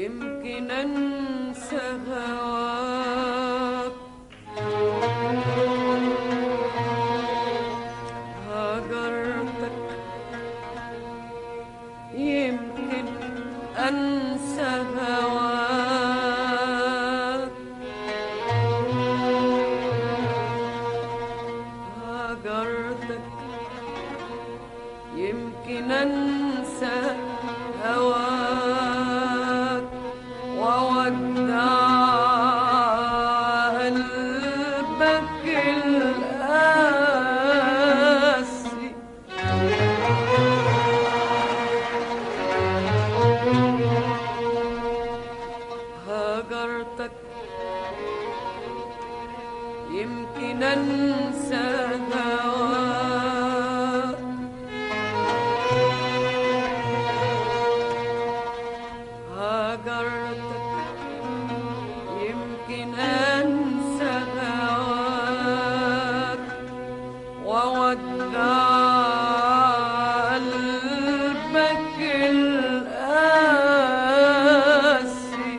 يمكن انسى هواك هجرتك يمكن انسى هواك هجرتك يمكن انسى هواك وودع قلبك القاسي هجرتك يمكن انسى هواك هجرتك يمكن انسى هواك وودع قلبك القاسي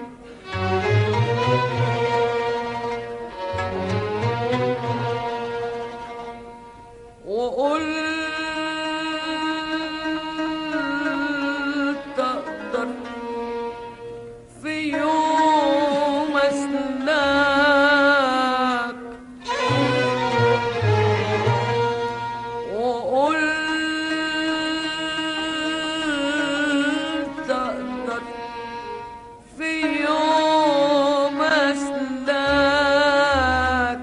وقلت اقدر في يوم اسلاك وقلت اقدر في يوم اسلاك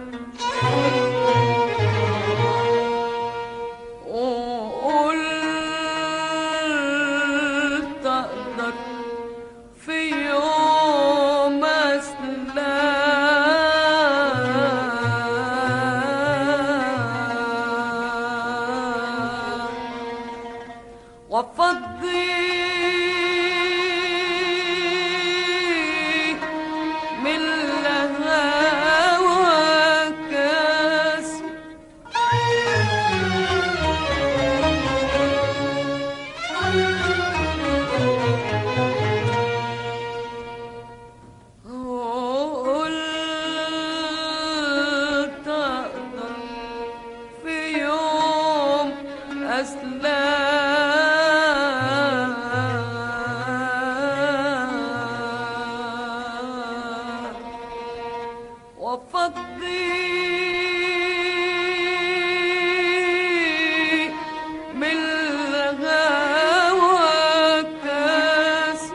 وقلت اقدر في يوم اسلاك وفضي من لهواك كاسي قلت أقدر في يوم أسلم وفضي من الهوى كاسي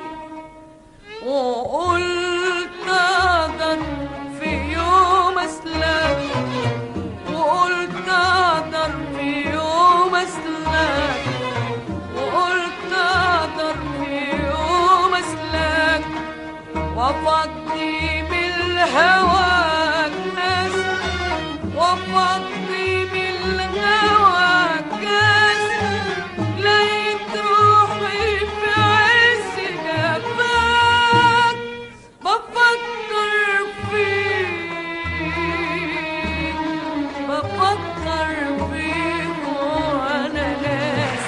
وقلت اقدر في يوم اسلم وقلت اقدر في يوم اسلم وقلت اقدر في يوم اسلم وفضي بالهوى الناس وفضي بالهوى كاس لقيت روحي في عز جفاك بفكر فيك بفكر فيك وانا ناسي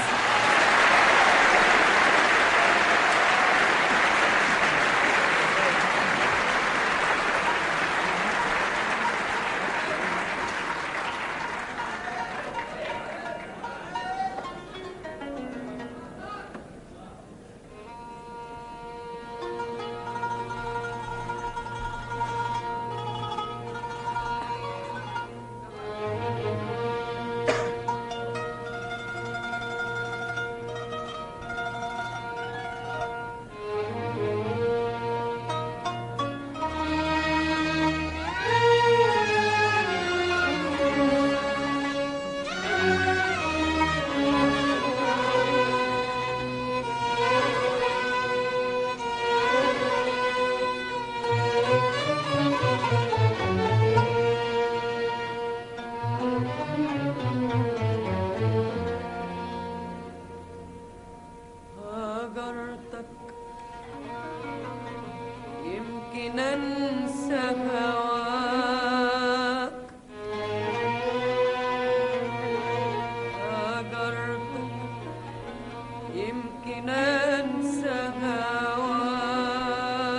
هجرتك يمكن انسى هواك هجرتك يمكن انسى هواك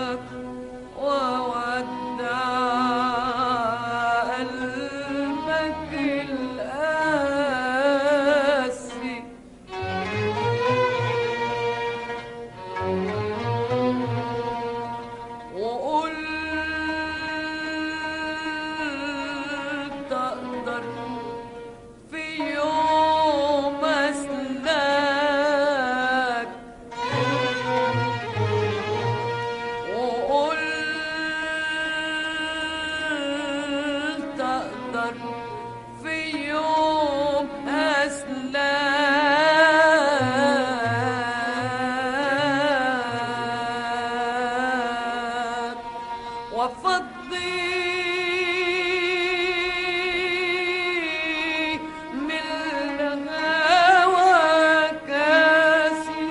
وفضي من الهوى كاسي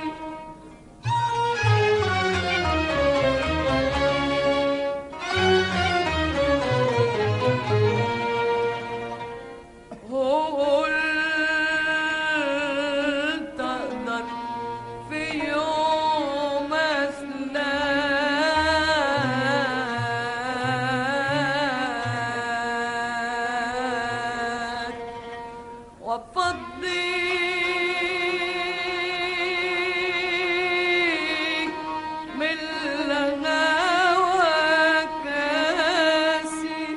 قلت أقدر في يوم أسلاك وفضي من الهوى كاسي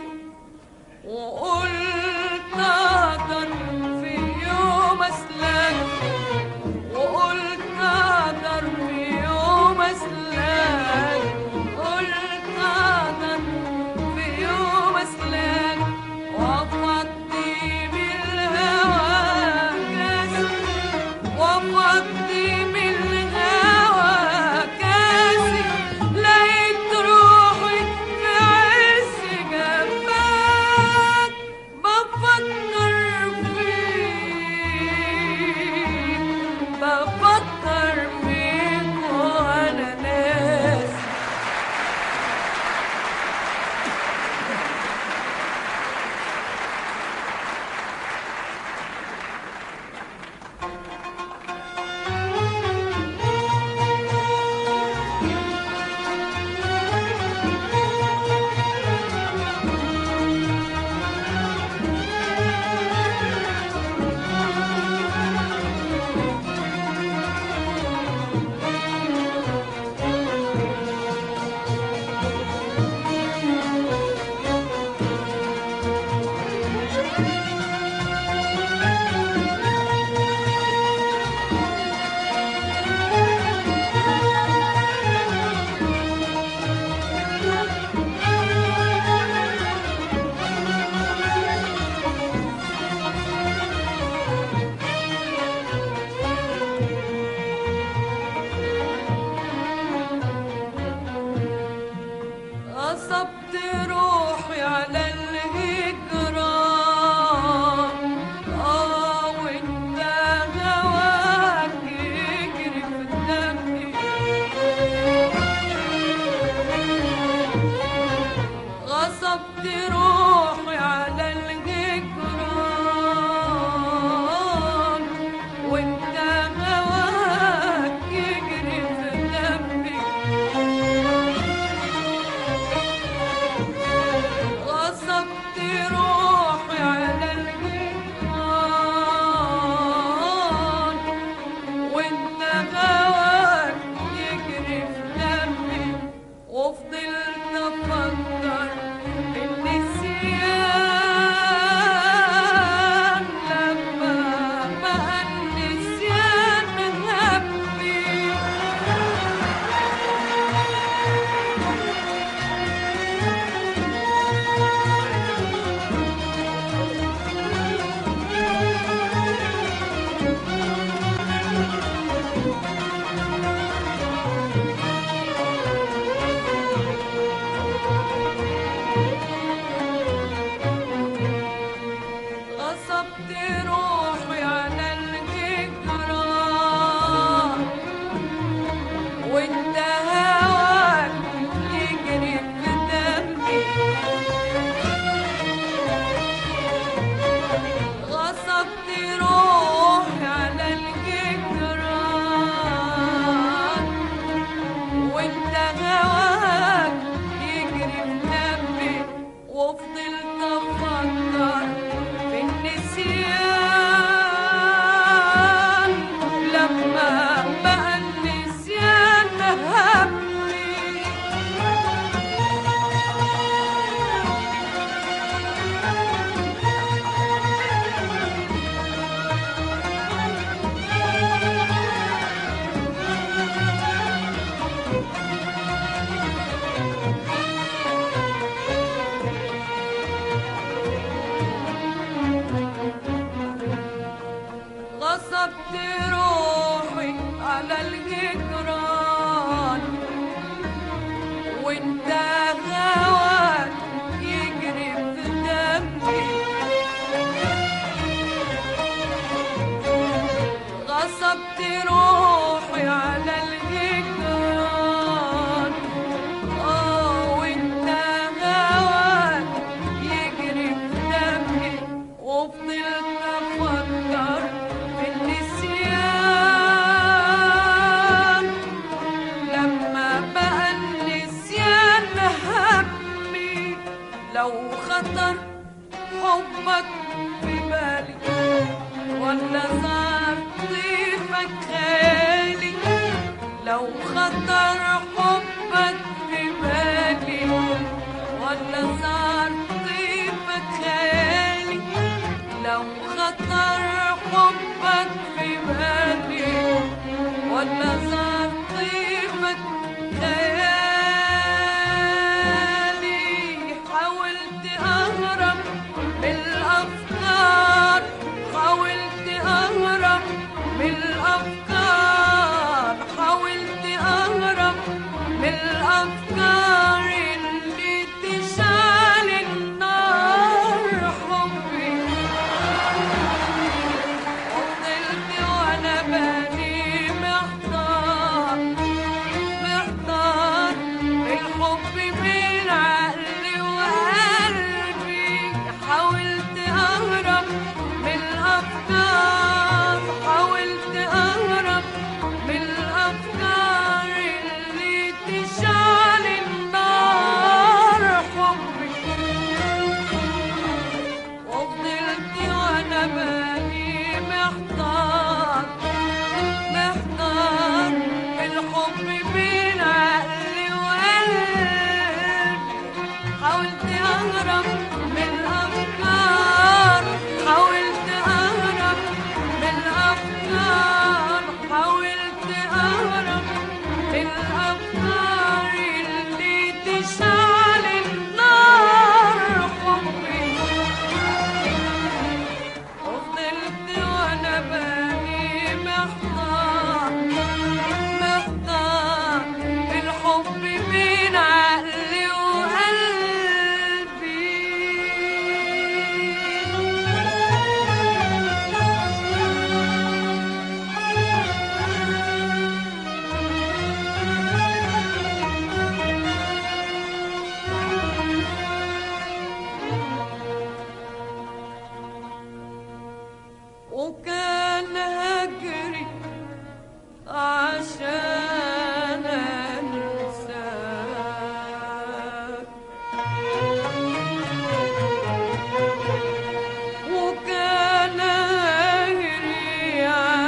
وقلت أقدر في يوم أسلك وقلت أقدر في يوم أسلك قلت أقدر في يوم أسلك وأفضي بالهوى كاسي وأفضي بالهوى كاسي لقيت روحي في عز جفاك بفكر فيك بفكر فيك وأنا ناسي غصبت روحي على الهجرة اه وانت هواك يجري في دمي غصبت روحي على الهجران وانت هواك يجري في دمي غصبت روحي على الجيران وانت هواك يجري في دمي وفضلت افكر النسيان لما بقى النسيان هبي غصبت روحي على الجدران وانت هواك يجري في دمي غصبت روحي على الجدران وانت هواك يجري في دمي وفضلت افكر في النسيان لما بقى النسيان هبني غصبت روحي على الجدران وانت غوى لو خطر حبك في بالي ولا صار طيفك خيالي لو خطر حبك في بالي ولا صار طيفك خيالي لو خطر حبك في بالي ولا صار طيفك خيالي حاولت أهرب من الأفكار حاولت أهرب من الأفكار حاولت أهرب من الأفكار اللي تشعل النار حبي وفضلت وانا باني محتار محتار الحب بين عقلي وقلبي حاولت اهرب من الافكار حاولت اهرب من الافكار اللي تشعل النار حبي وفضلت وانا بالي محتار محتار الحب بين عقلي وقلبي حاولت اهرب من الافكار حاولت اهرب من الافكار حاولت اهرب من الافكار اللي تشعل النار حبي وفضلت وانا بالي محتار محتار الحب بين عقلي وقلبي وكان هجري عشان انساك وكان هجري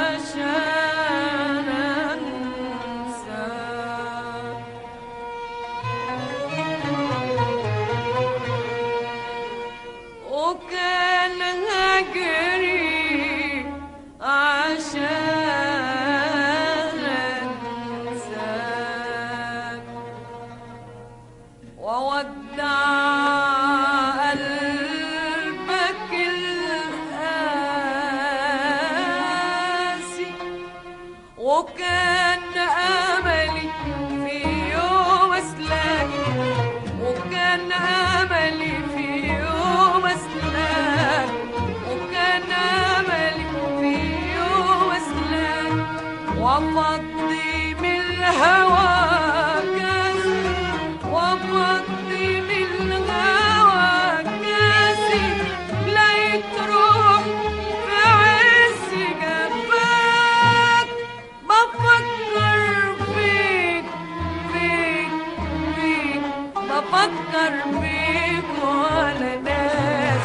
عشان انساك وكان هجري عشان انساك وودع قلبك القاسي وكان املي في يوم اسلاك وكان املي في يوم اسلاك وكان املي في يوم اسلاك وافضي من الهوى كاسي وافضي من الهوى كاسي لقيت روح في عز جفاك بفكر فيك فيك فيك بفكر فيك ولا ناس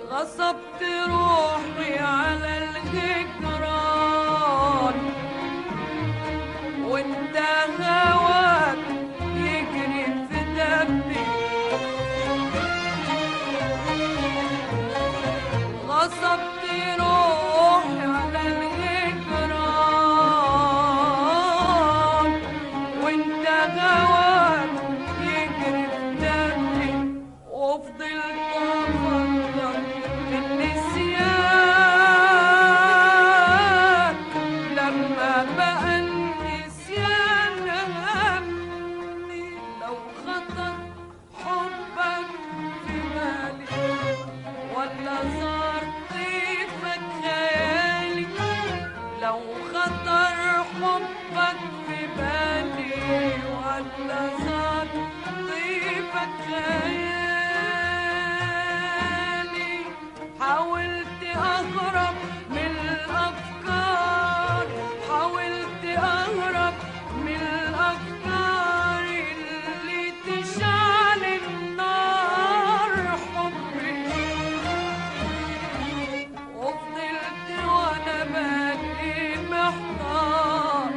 غصبت روحي على الهجران وانت هواك يجري في دمي غصبت روحي على الهجران وانت هواك يجري في دمي وفضلت افكر في النسيان لما بقى النسيان همي لو خطر حبك في بالي ولا صار طيفك خيالي لو خطر حبك في بالي ولا صار طيفك خيالي حاولت أهرب من الأفكار حاولت أهرب من الأفكار اللي تشعل النار حبي وفضلت وانا باقي محتار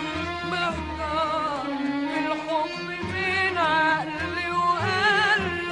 محتار بالحب بين عقلي وقلبي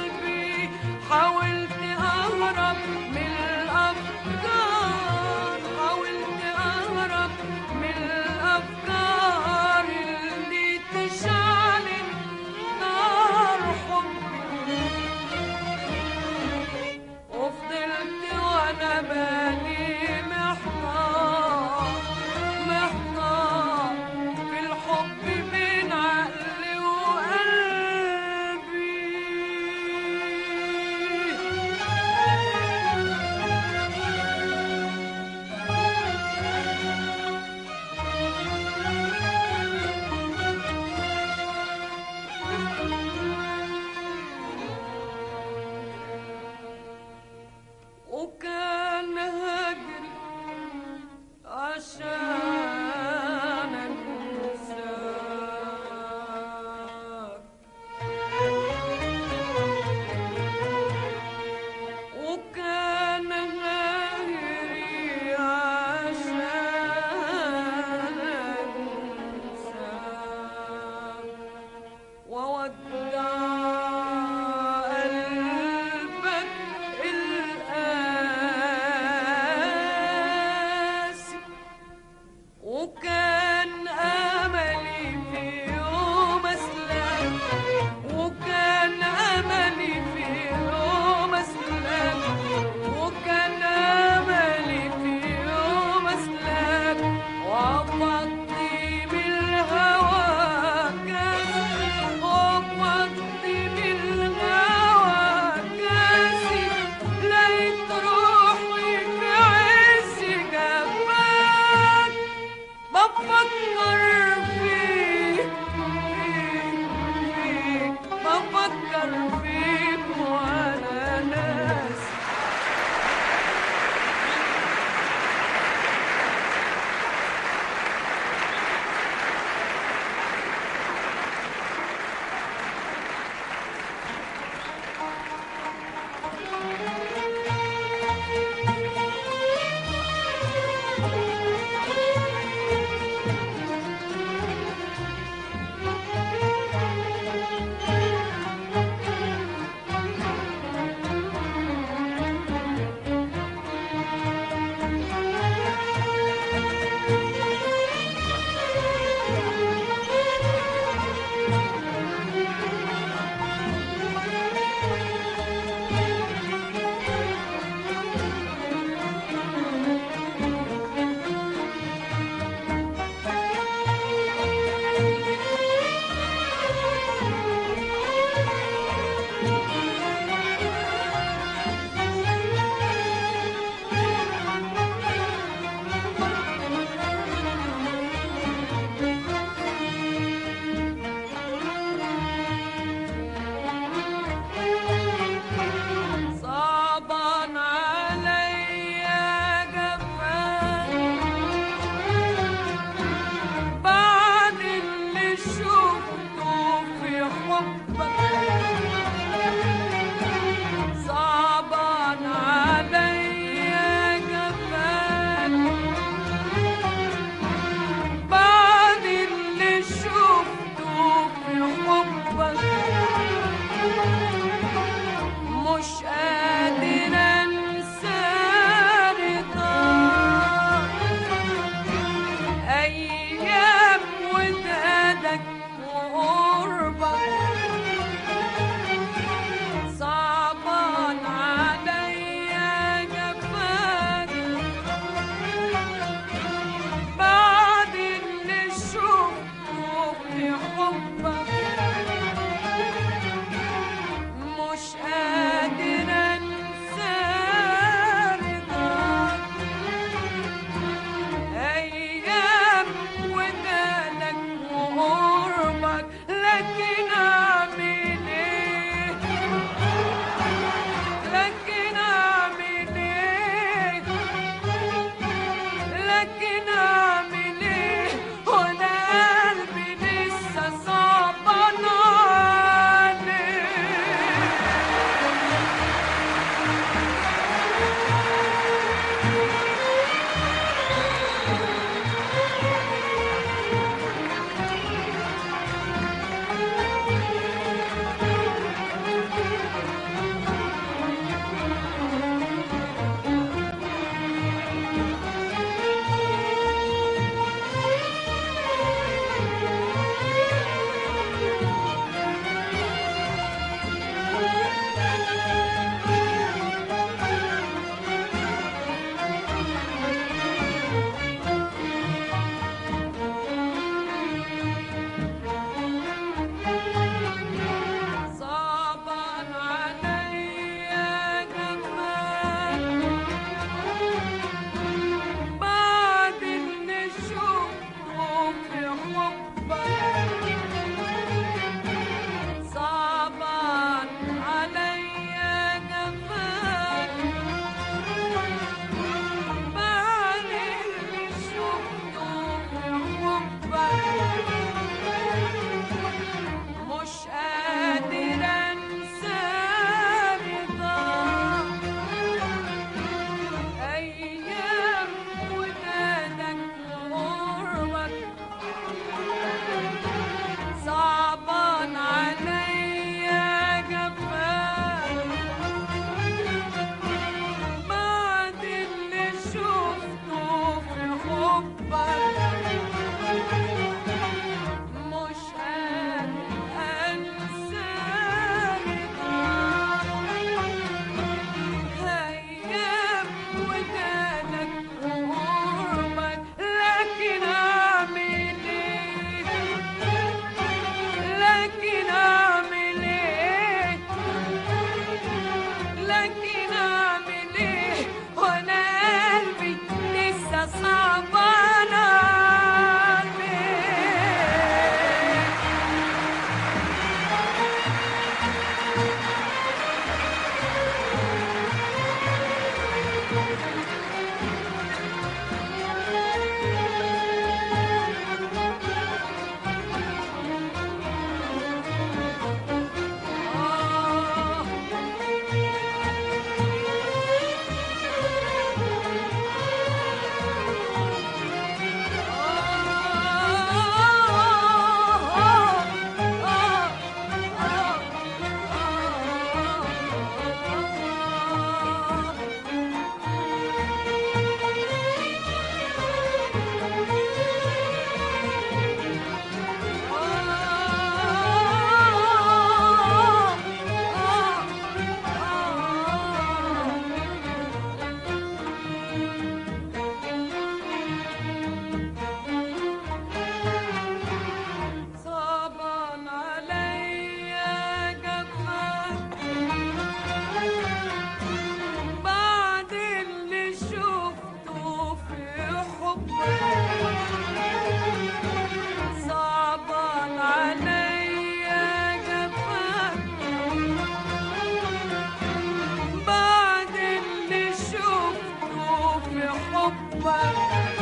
في حبك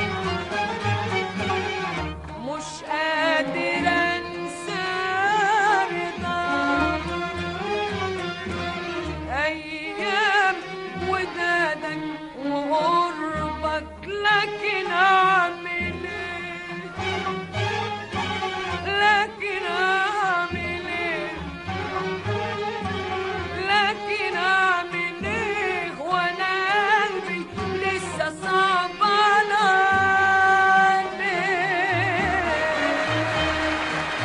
مش قادر انسى رضاك ايام ودادك وقربك لكن اعمل ايه لكن اعمل ايه لكن اعمل ايه وانا قلبي لسه صعبان عليه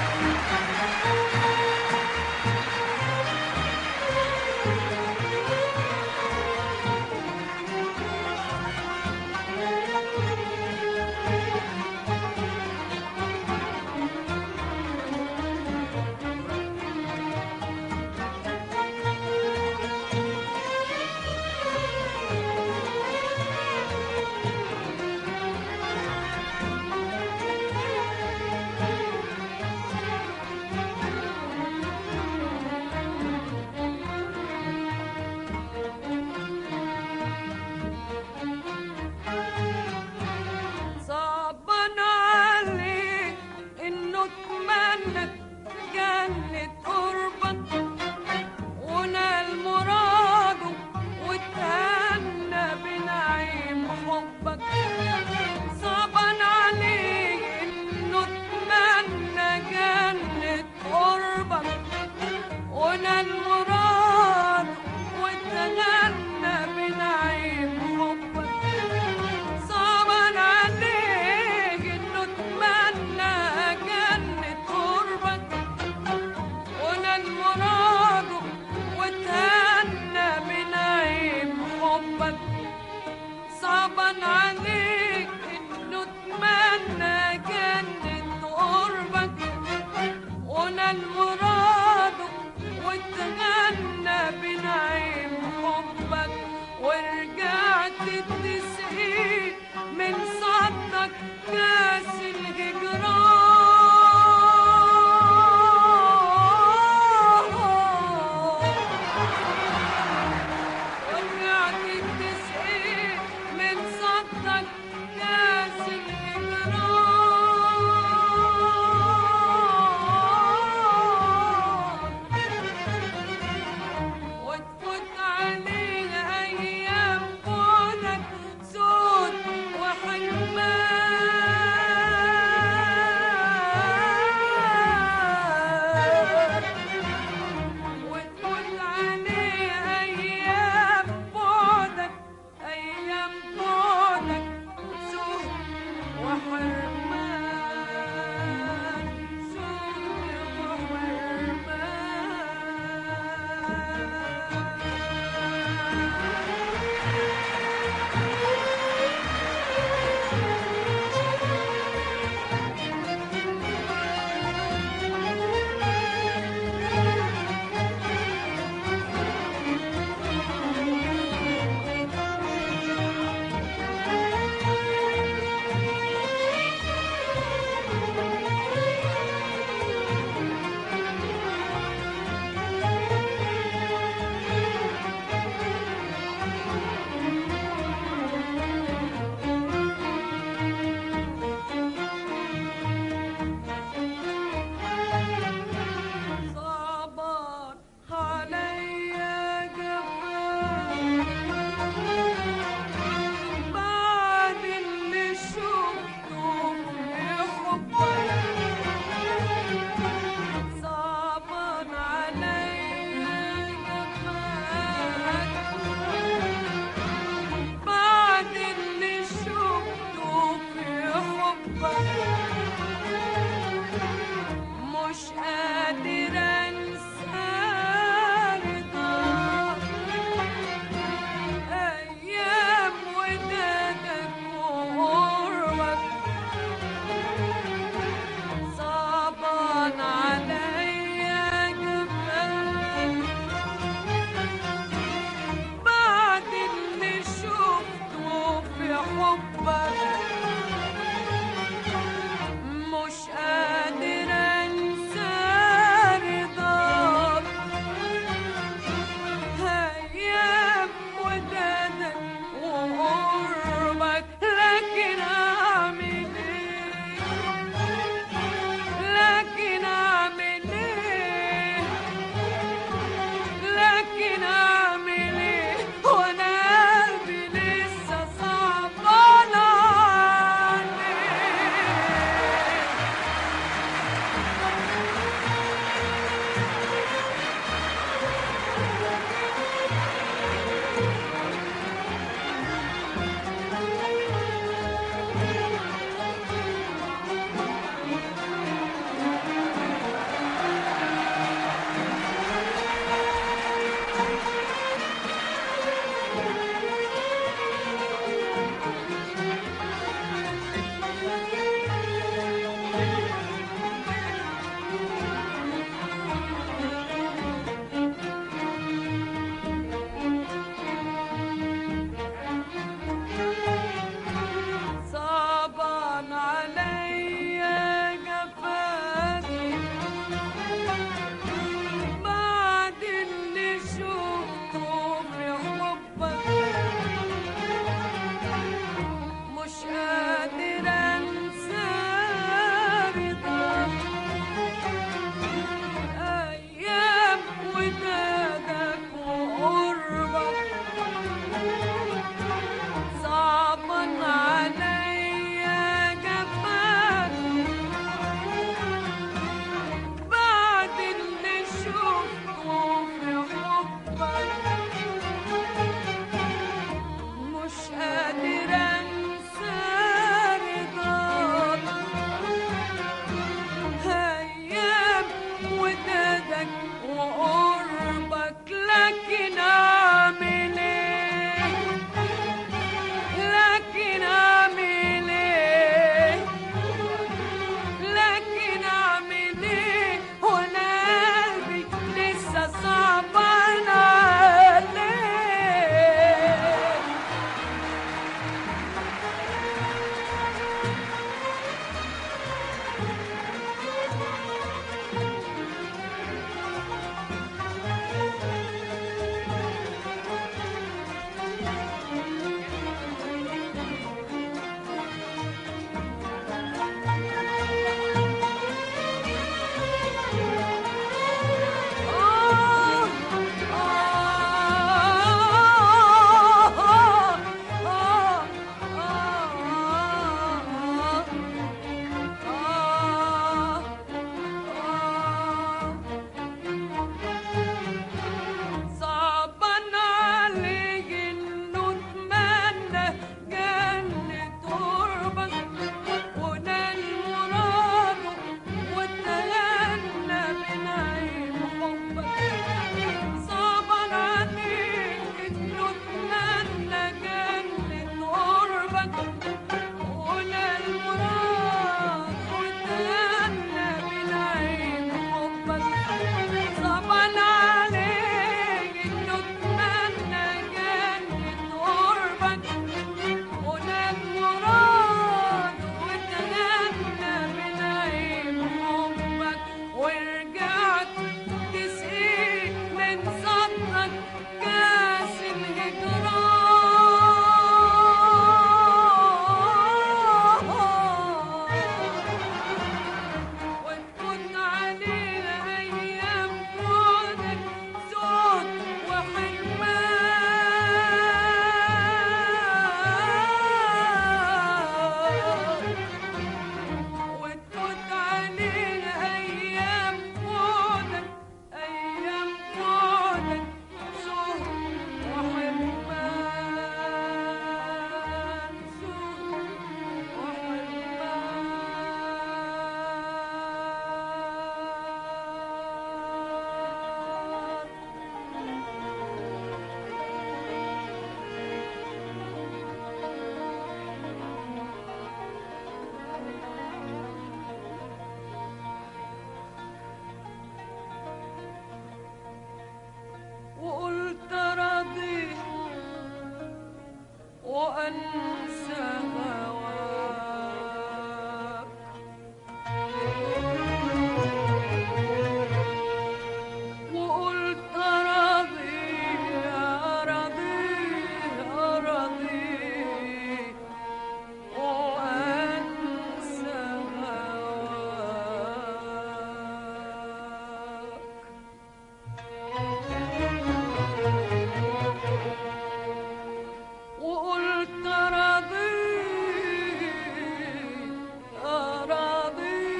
صعبان عليك انه اتمنى جنة قربك ونال مراده واتهنى بنعيم حبك صعبان عليك انه اتمنى جنة قربك ونال مراده واتهنى بنعيم حبك صعبان عليك انه اتمنى جنة قربك وانا المراد واتهنى بنعيم حبك صعبان عليك انه اتمنى جنة قربك وانا المراد واتغنى بنعيم حبك ورجعت تسقي من صدك كاس الهجران ورجعت تسقي من صدك كاس الهجران وتفوت عليها ايام بعدك سود وحرمان وتفوت عليها ايام بعدك ايام بعدك سود وحرمان سود وحرمان صبر عليا جفاك بعد اللي شفته في حبك صبر عليا جفاك بعد اللي شفته في حبك مش قادر انسى رضاك ايام ودادك وقربك صعبان عليا جفاك بعد اللي شفته في حبك مش قادر انسى رضاك ايام ودادك وقربك بعدك ونال مراد وتغنى بنعيم حبك ورجعت تسقيك من صدرك كاس الهجران وتكون علينا أيام بعدك زود وحرمان وتفوت علينا أيام بعدك أيام بعدك زهر وحرمان زهر وحرمان وقلت راضي وانسى هواك وقلت راضي يا راضي يا راضي وانسى هواك وقلت راضي راضي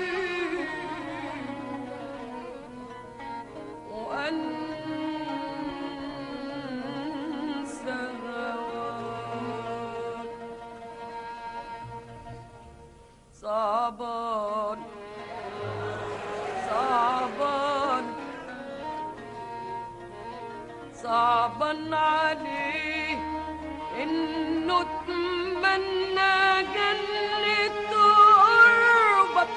وأنسى هواك صعبان صعبان صعبا عليه انه اتمنى جنة قربك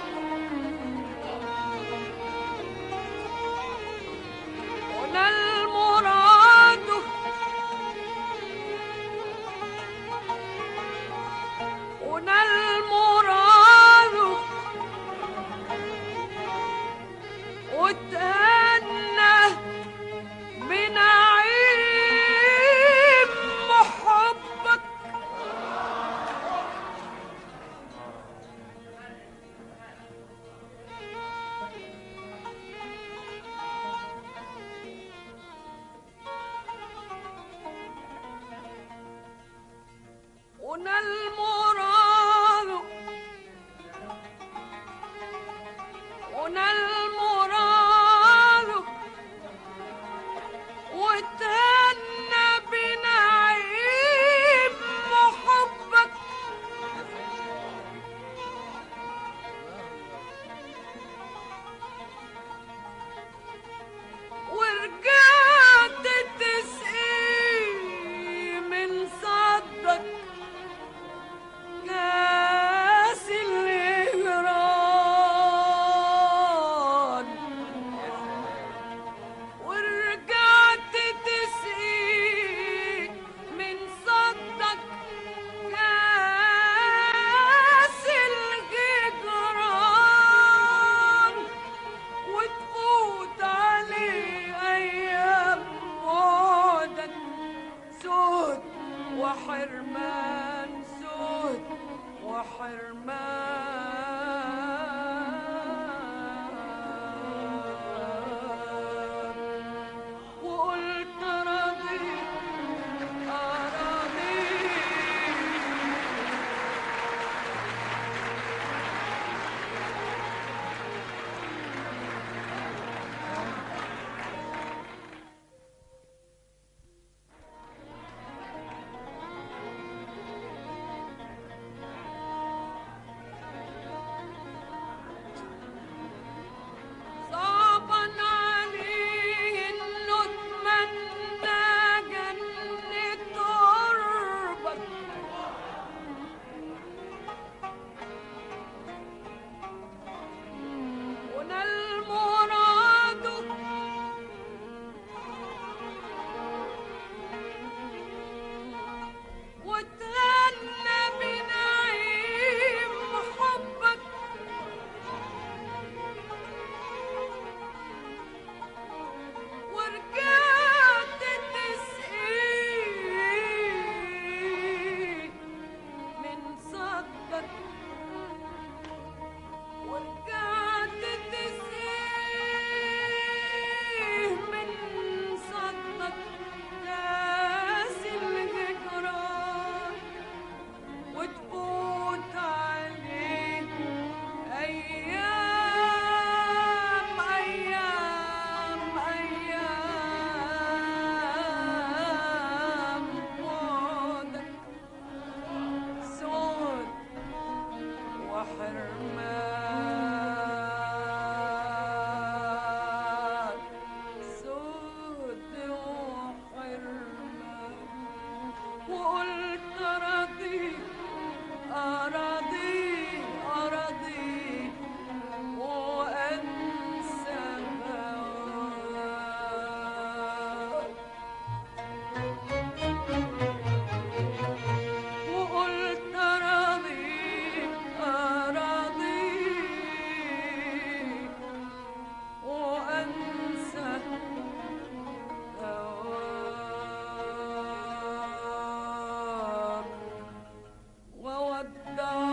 ونال مراده ونال مراده وتهنى بنعيم محبك ونال مراده ونال مراده وتهنى بنعيم محبك ورجعت تسقي من صدك كاس الهجران ورجعت تسقي من صدك كاس الهجران وتفوت عليه أيام بعدك سود وحرمان سود وحرمان وقلت راضي أراضي وقلت أراضي أراضي أراضي وأنسى هواك وقلت أراضي أراضي وأنسى هواك وودع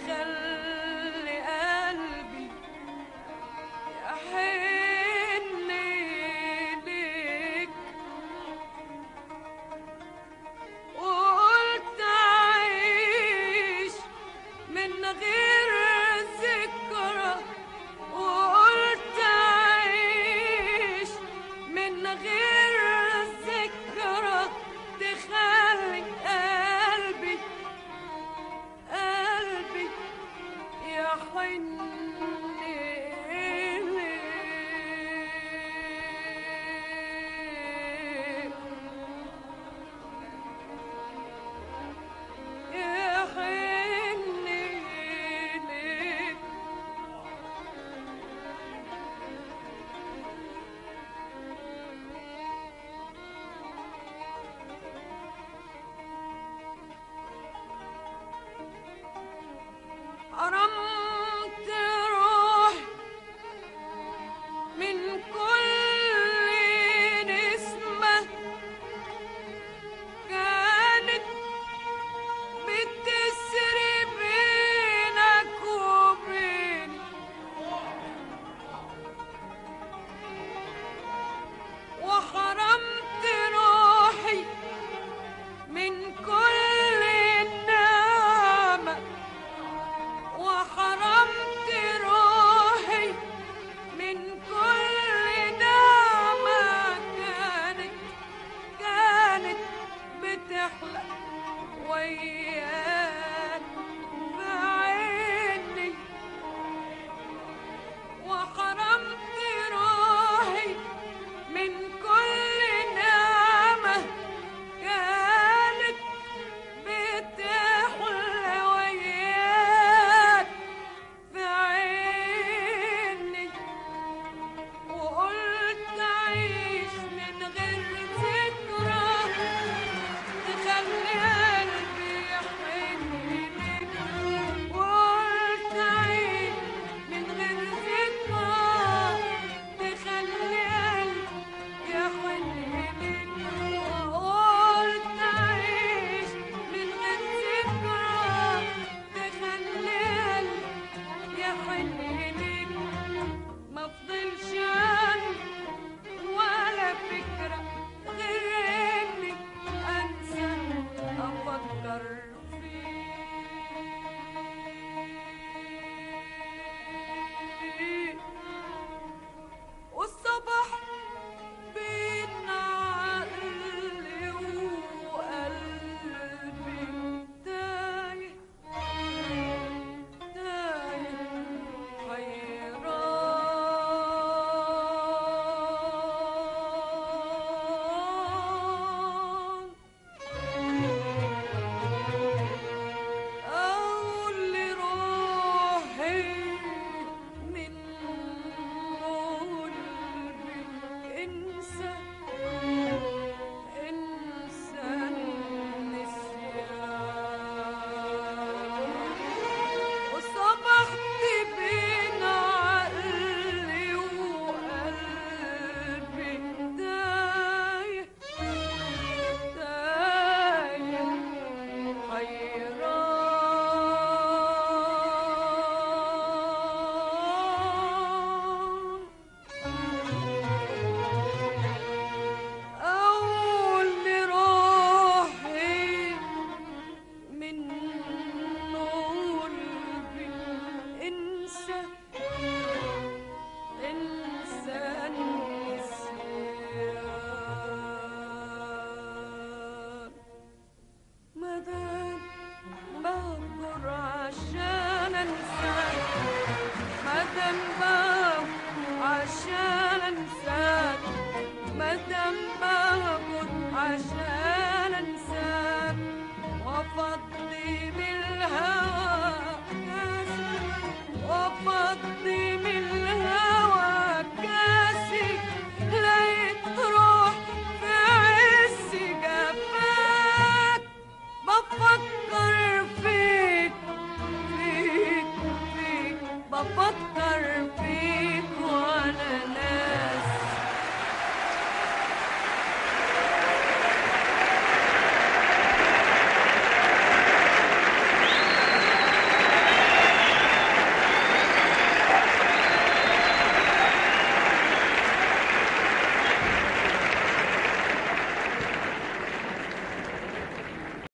خلي قلبي يحن ليك وقلت أعيش من غير